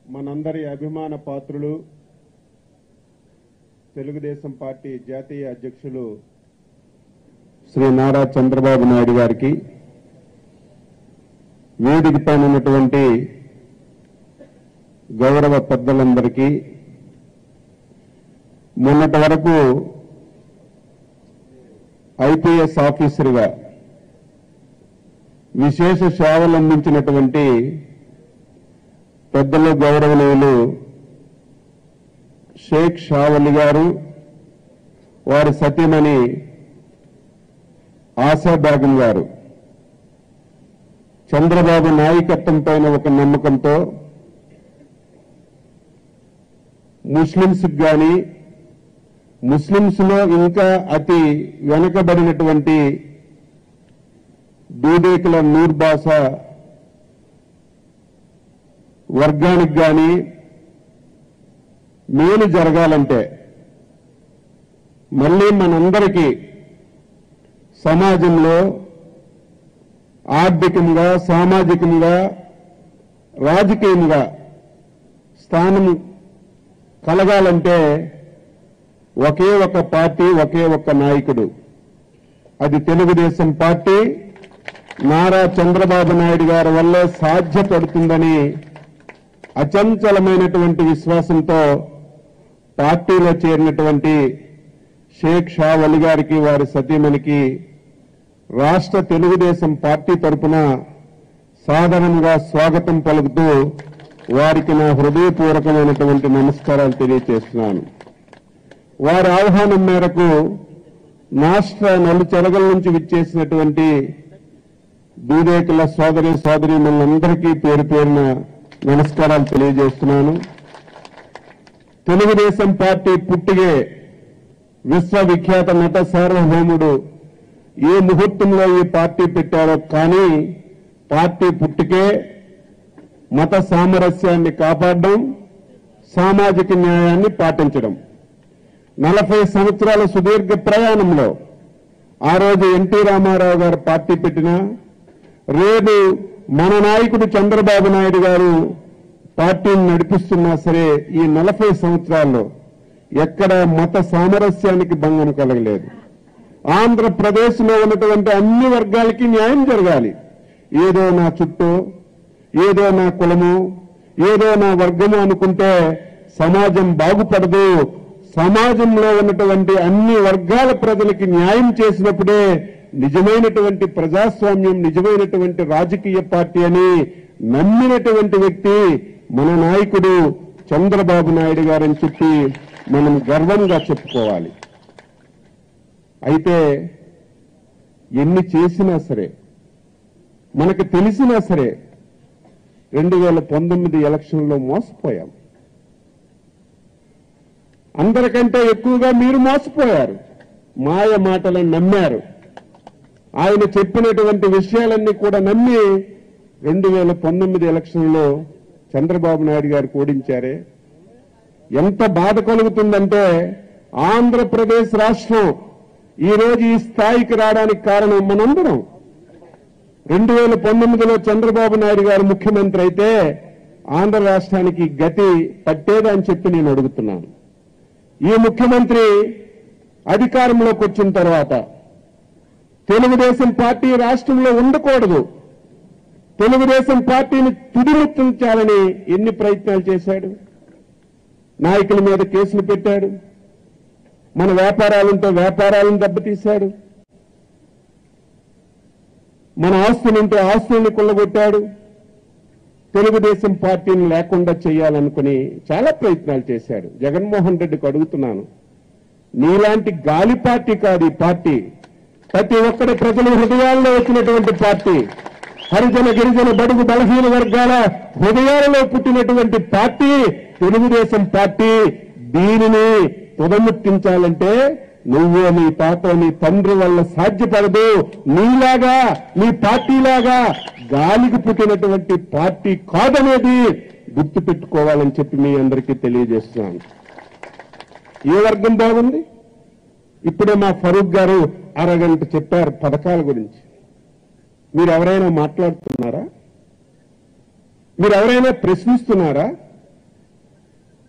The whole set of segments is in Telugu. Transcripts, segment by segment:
మనందరి అభిమాన పాత్రులు తెలుగుదేశం పార్టీ జాతీయ అధ్యక్షులు శ్రీ నారా చంద్రబాబు నాయుడు గారికి వేదిక పైన ఉన్నటువంటి గౌరవ పెద్దలందరికీ మొన్నటి వరకు ఐపీఎస్ ఆఫీసర్గా విశేష సేవలు అందించినటువంటి పెద్దల గౌరవనీయులు షేక్ షావలి గారు వారి సతీమణి ఆశా బేగం గారు చంద్రబాబు నాయకత్వం పైన ఒక నమ్మకంతో ముస్లింస్ కానీ ముస్లింస్ లో ఇంకా అతి వెనుకబడినటువంటి దూదేకుల నూర్బాస వర్గానికి కానీ మేలు జరగాలంటే మళ్ళీ మనందరికీ సమాజంలో ఆర్థికంగా సామాజికంగా రాజకీయంగా స్థానం కలగాలంటే ఒకే ఒక పార్టీ ఒకే ఒక్క నాయకుడు అది తెలుగుదేశం పార్టీ నారా చంద్రబాబు నాయుడు గారి వల్లే సాధ్యపడుతుందని అచంచలమైనటువంటి విశ్వాసంతో పార్టీలో చేరినటువంటి షేక్ షా వలి గారికి వారి సతీమణికి రాష్ట్ర తెలుగుదేశం పార్టీ తరపున సాధారణంగా స్వాగతం పలుకుతూ వారికి నా హృదయపూర్వకమైనటువంటి నమస్కారాలు తెలియజేస్తున్నాను వారి ఆహ్వానం మేరకు రాష్ట్ర నలుచెరగల నుంచి విచ్చేసినటువంటి దూదేకుల సోదరి సోదరి మనందరికీ పేరు పేరున నమస్కారాలు తెలియజేస్తున్నాను తెలుగుదేశం పార్టీ పుట్టిగే విశ్వవిఖ్యాత నట సార్వభౌముడు ఏ ముహూర్తంలో ఈ పార్టీ పెట్టారో కానీ పార్టీ పుట్టికే మత సామరస్యాన్ని కాపాడడం సామాజిక న్యాయాన్ని పాటించడం నలభై సంవత్సరాల సుదీర్ఘ ప్రయాణంలో ఆ రోజు ఎన్టీ రామారావు గారు పార్టీ పెట్టిన రేపు మన నాయకుడు చంద్రబాబు నాయుడు గారు పార్టీని నడిపిస్తున్నా సరే ఈ నలభై సంవత్సరాల్లో ఎక్కడ మత సామరస్యానికి భంగం కలగలేదు ఆంధ్రప్రదేశ్ లో ఉన్నటువంటి అన్ని వర్గాలకి న్యాయం జరగాలి ఏదో నా చుట్టూ ఏదో నా కులము ఏదో నా వర్గము అనుకుంటే సమాజం బాగుపడదు సమాజంలో ఉన్నటువంటి అన్ని వర్గాల ప్రజలకి న్యాయం చేసినప్పుడే నిజమైనటువంటి ప్రజాస్వామ్యం నిజమైనటువంటి రాజకీయ పార్టీ అని నమ్మినటువంటి వ్యక్తి మన నాయకుడు చంద్రబాబు నాయుడు గారని చెప్పి మనం గర్వంగా చెప్పుకోవాలి అయితే ఎన్ని చేసినా సరే మనకు తెలిసినా సరే రెండు వేల పంతొమ్మిది ఎలక్షన్లో మోసపోయాం అందరికంటే ఎక్కువగా మీరు మోసపోయారు మాయ మాటలను నమ్మారు ఆయన చెప్పినటువంటి విషయాలన్నీ కూడా నమ్మి రెండు వేల పంతొమ్మిది ఎలక్షన్లో చంద్రబాబు నాయుడు గారు ఓడించారే ఎంత బాధ కలుగుతుందంటే ఆంధ్రప్రదేశ్ రాష్ట్రం ఈ రోజు ఈ స్థాయికి రావడానికి కారణం మనందరం రెండు వేల పంతొమ్మిదిలో చంద్రబాబు నాయుడు గారు ముఖ్యమంత్రి అయితే ఆంధ్ర రాష్ట్రానికి గతి పట్టేదా అని చెప్పి నేను అడుగుతున్నాను ఈ ముఖ్యమంత్రి అధికారంలోకి వచ్చిన తర్వాత తెలుగుదేశం పార్టీ రాష్ట్రంలో ఉండకూడదు తెలుగుదేశం పార్టీని తుడిముట్టించాలని ఎన్ని ప్రయత్నాలు చేశాడు నాయకుల మీద కేసులు పెట్టాడు మన వ్యాపారాలంతో వ్యాపారాలను దెబ్బతీశాడు మన ఆస్తులుంటే ఆస్తుల్ని కొల్లగొట్టాడు తెలుగుదేశం పార్టీని లేకుండా చేయాలనుకుని చాలా ప్రయత్నాలు చేశాడు జగన్మోహన్ రెడ్డికి అడుగుతున్నాను నీలాంటి గాలి పార్టీ కాదు ఈ పార్టీ ప్రతి ఒక్కరి ప్రజల హృదయాల్లో వచ్చినటువంటి పార్టీ హరిజన గిరిజన బడుగు బలహీన వర్గాల హృదయాలలో పుట్టినటువంటి పార్టీ తెలుగుదేశం పార్టీ దీనిని తుదముట్టించాలంటే నువ్వు నీ తాత నీ తండ్రి వల్ల సాధ్యపడదు నీలాగా నీ పార్టీలాగా గాలికి పుట్టినటువంటి పార్టీ కాదనేది గుర్తు పెట్టుకోవాలని చెప్పి మీ అందరికీ తెలియజేస్తున్నాను ఏ వర్గం బాగుంది ఇప్పుడే మా ఫరూక్ గారు అరగంట చెప్పారు పథకాల గురించి మీరు ఎవరైనా మాట్లాడుతున్నారా మీరు ఎవరైనా ప్రశ్నిస్తున్నారా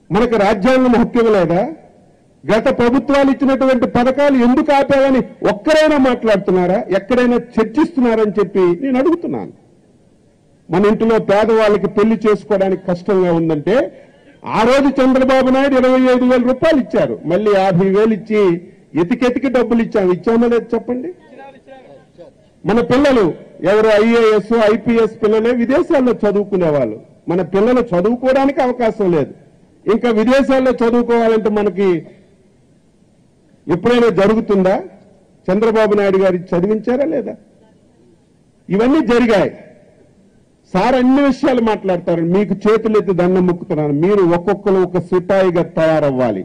మనకు రాజ్యాంగం హక్కు లేదా గత ప్రభుత్వాలు ఇచ్చినటువంటి పథకాలు ఎందుకు ఆపావని ఒక్కరైనా మాట్లాడుతున్నారా ఎక్కడైనా చర్చిస్తున్నారని చెప్పి నేను అడుగుతున్నాను మన ఇంటిలో పేదవాళ్ళకి పెళ్లి చేసుకోవడానికి కష్టంగా ఉందంటే ఆ రోజు చంద్రబాబు నాయుడు ఇరవై ఐదు వేల రూపాయలు ఇచ్చారు మళ్ళీ యాభై వేలు ఇచ్చి ఎతికెతికి డబ్బులు ఇచ్చాము ఇచ్చామో లేదు చెప్పండి మన పిల్లలు ఎవరు ఐఏఎస్ ఐపీఎస్ పిల్లలే విదేశాల్లో చదువుకునే వాళ్ళు మన పిల్లలు చదువుకోవడానికి అవకాశం లేదు ఇంకా విదేశాల్లో చదువుకోవాలంటే మనకి ఎప్పుడైనా జరుగుతుందా చంద్రబాబు నాయుడు గారు చదివించారా లేదా ఇవన్నీ జరిగాయి సార్ అన్ని విషయాలు మాట్లాడతారు మీకు చేతులెత్తి దండం మొక్కుతున్నాను మీరు ఒక్కొక్కరు ఒక సిపాయిగా తయారవ్వాలి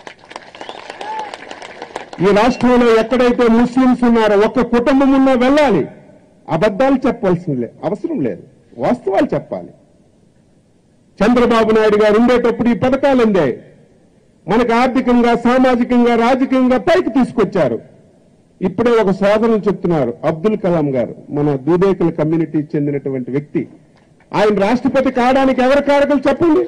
ఈ రాష్ట్రంలో ఎక్కడైతే ముస్లింస్ ఉన్నారో ఒక్క కుటుంబం ఉన్నా వెళ్ళాలి అబద్ధాలు చెప్పాల్సిన లే అవసరం లేదు వాస్తవాలు చెప్పాలి చంద్రబాబు నాయుడు గారు ఉండేటప్పుడు ఈ పథకాలు అందాయి మనకు ఆర్థికంగా సామాజికంగా రాజకీయంగా పైకి తీసుకొచ్చారు ఇప్పుడే ఒక సోదరులు చెప్తున్నారు అబ్దుల్ కలాం గారు మన దూదేకుల కమ్యూనిటీకి చెందినటువంటి వ్యక్తి ఆయన రాష్ట్రపతి కావడానికి ఎవరి కారకులు చెప్పండి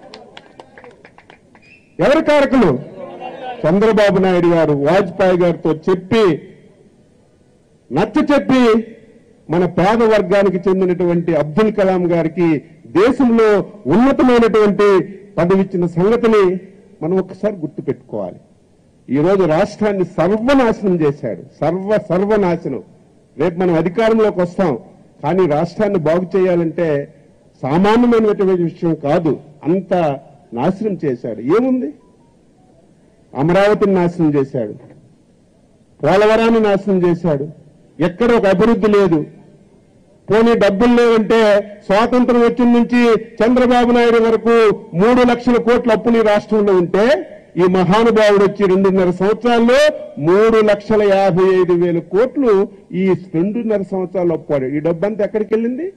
ఎవరి కారకులు చంద్రబాబు నాయుడు గారు వాజ్పేయి గారితో చెప్పి నచ్చ చెప్పి మన పేద వర్గానికి చెందినటువంటి అబ్దుల్ కలాం గారికి దేశంలో ఉన్నతమైనటువంటి పదవిచ్చిన సంగతిని మనం ఒకసారి గుర్తుపెట్టుకోవాలి ఈ రోజు రాష్ట్రాన్ని సర్వనాశనం చేశాడు సర్వ సర్వనాశనం రేపు మనం అధికారంలోకి వస్తాం కానీ రాష్ట్రాన్ని బాగు చేయాలంటే సామాన్యమైనటువంటి విషయం కాదు అంత నాశనం చేశాడు ఏముంది అమరావతిని నాశనం చేశాడు పోలవరాన్ని నాశనం చేశాడు ఎక్కడ ఒక అభివృద్ధి లేదు పోనీ డబ్బులు లేవంటే స్వాతంత్రం వచ్చిన నుంచి చంద్రబాబు నాయుడు వరకు మూడు లక్షల కోట్ల అప్పులు ఈ రాష్ట్రంలో ఉంటే ఈ మహానుభావుడు వచ్చి రెండున్నర సంవత్సరాల్లో మూడు లక్షల యాభై ఐదు వేల కోట్లు ఈ రెండున్నర సంవత్సరాలు అప్పాడు ఈ డబ్బంతా ఎక్కడికి వెళ్ళింది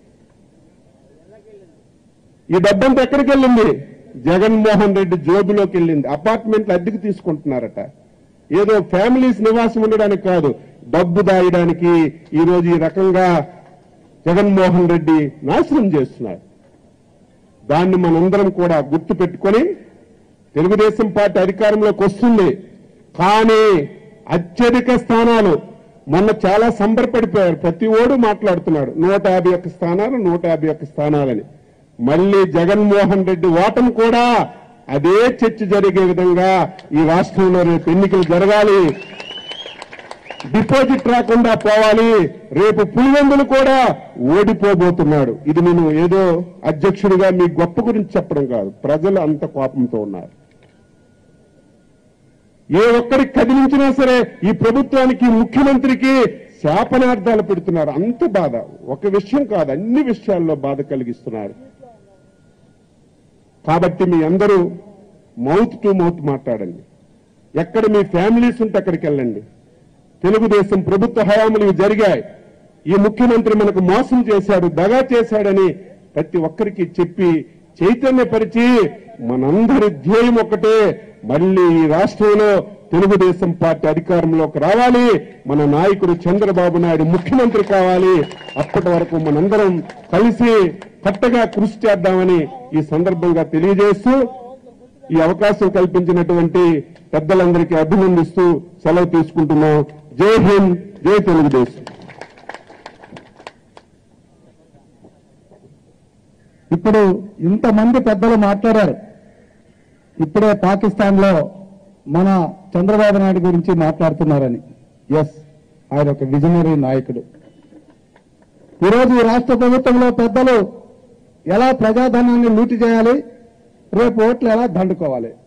ఈ డబ్బంతా ఎక్కడికి వెళ్ళింది జగన్మోహన్ రెడ్డి జోబులోకి వెళ్ళింది అపార్ట్మెంట్లు అద్దెకు తీసుకుంటున్నారట ఏదో ఫ్యామిలీస్ నివాసం ఉండడానికి కాదు డబ్బు దాయడానికి ఈ రోజు ఈ రకంగా జగన్మోహన్ రెడ్డి నాశనం చేస్తున్నారు దాన్ని మనందరం కూడా గుర్తు పెట్టుకొని తెలుగుదేశం పార్టీ అధికారంలోకి వస్తుంది కానీ అత్యధిక స్థానాలు మొన్న చాలా సంబరపడిపోయారు ప్రతి ఓడు మాట్లాడుతున్నాడు నూట యాభై ఒక్క స్థానాలు నూట యాభై ఒక్క స్థానాలని మళ్ళీ జగన్మోహన్ రెడ్డి ఓటమి కూడా అదే చర్చ జరిగే విధంగా ఈ రాష్ట్రంలో రేపు ఎన్నికలు జరగాలి డిపాజిట్ రాకుండా పోవాలి రేపు పులివెందులు కూడా ఓడిపోబోతున్నాడు ఇది నేను ఏదో అధ్యక్షుడిగా మీ గొప్ప గురించి చెప్పడం కాదు ప్రజలు అంత కోపంతో ఉన్నారు ఏ ఒక్కరికి కదిలించినా సరే ఈ ప్రభుత్వానికి ముఖ్యమంత్రికి శాపనార్థాలు పెడుతున్నారు అంత బాధ ఒక విషయం కాదు అన్ని విషయాల్లో బాధ కలిగిస్తున్నారు కాబట్టి మీ అందరూ మౌత్ టు మౌత్ మాట్లాడండి ఎక్కడ మీ ఫ్యామిలీస్ ఉంటే అక్కడికి వెళ్ళండి తెలుగుదేశం ప్రభుత్వ హయాములు ఇవి జరిగాయి ఈ ముఖ్యమంత్రి మనకు మోసం చేశాడు దగా చేశాడని ప్రతి ఒక్కరికి చెప్పి చైతన్యపరిచి మనందరి ధ్యేయం ఒకటే మళ్ళీ ఈ రాష్ట్రంలో తెలుగుదేశం పార్టీ అధికారంలోకి రావాలి మన నాయకుడు చంద్రబాబు నాయుడు ముఖ్యమంత్రి కావాలి అప్పటి వరకు మనందరం కలిసి కట్టగా కృషి చేద్దామని ఈ సందర్భంగా తెలియజేస్తూ ఈ అవకాశం కల్పించినటువంటి పెద్దలందరికీ అభినందిస్తూ సెలవు తీసుకుంటున్నాం జై హింద్ జై తెలుగుదేశం ఇప్పుడు ఇంతమంది పెద్దలు మాట్లాడారు ఇప్పుడే పాకిస్తాన్ లో మన చంద్రబాబు నాయుడు గురించి మాట్లాడుతున్నారని ఎస్ ఆయన ఒక విజనరీ నాయకుడు ఈరోజు ఈ రాష్ట్ర ప్రభుత్వంలో పెద్దలు ఎలా ప్రజాధనాన్ని లూటి చేయాలి రేపు ఓట్లు ఎలా దండుకోవాలి